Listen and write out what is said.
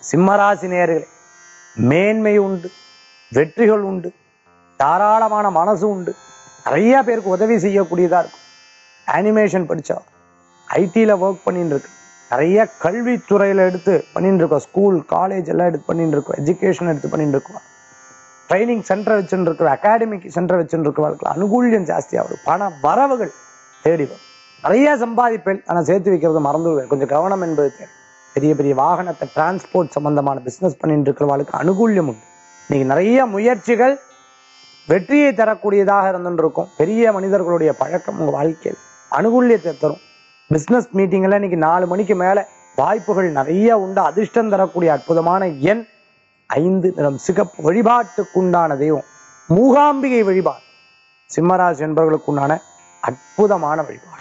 சிம்மராசி நேயர்களே மேன்மை உண்டு வெற்றிகள் உண்டு தாராளமான மனசு உண்டு நிறைய பேருக்கு உதவி செய்யக்கூடியதா இருக்கும் அனிமேஷன் படிச்சா ஐடியில் ஒர்க் பண்ணிட்டு இருக்கு நிறைய கல்வித்துறையில எடுத்து பண்ணிட்டு இருக்கோம் ஸ்கூல் காலேஜ் எல்லாம் எடுத்து பண்ணிட்டு இருக்கோம் எஜுகேஷன் எடுத்து பண்ணிட்டு இருக்கோம் ட்ரைனிங் சென்டர் வச்சுட்டு இருக்கிற அகாடமிக் சென்டர் வச்சுட்டு இருக்கிறவர்களுக்கு அனுகூல்யம் ஜாஸ்தியாக வரும் பண வரவுகள் தேடி வரும் நிறைய சம்பாதிப்பேன் ஆனால் சேர்த்து வைக்கிறது மறந்து விடுவேன் கொஞ்சம் கவனம் என்பது தேவை பெரிய பெரிய வாகனத்தை டிரான்ஸ்போர்ட் சம்பந்தமான பிசினஸ் பண்ணிட்டு இருக்கிறவர்களுக்கு அனுகூல்யம் உண்டு இன்னைக்கு நிறைய முயற்சிகள் வெற்றியை தரக்கூடியதாக இருந்துட்டு இருக்கும் பெரிய மனிதர்களுடைய பழக்கம் உங்க வாழ்க்கையில் அனுகூல்யத்தை தரும் பிசினஸ் மீட்டிங்ல இன்னைக்கு நாலு மணிக்கு மேல வாய்ப்புகள் நிறைய உண்டு அதிர்ஷ்டம் தரக்கூடிய அற்புதமான எண் ஐந்து நிறம் சிகப்பு வழிபாட்டுக்குண்டான தெய்வம் மூகாம்பிகை வழிபாடு சிம்மராசி என்பவர்களுக்குண்டான அற்புதமான வழிபாடு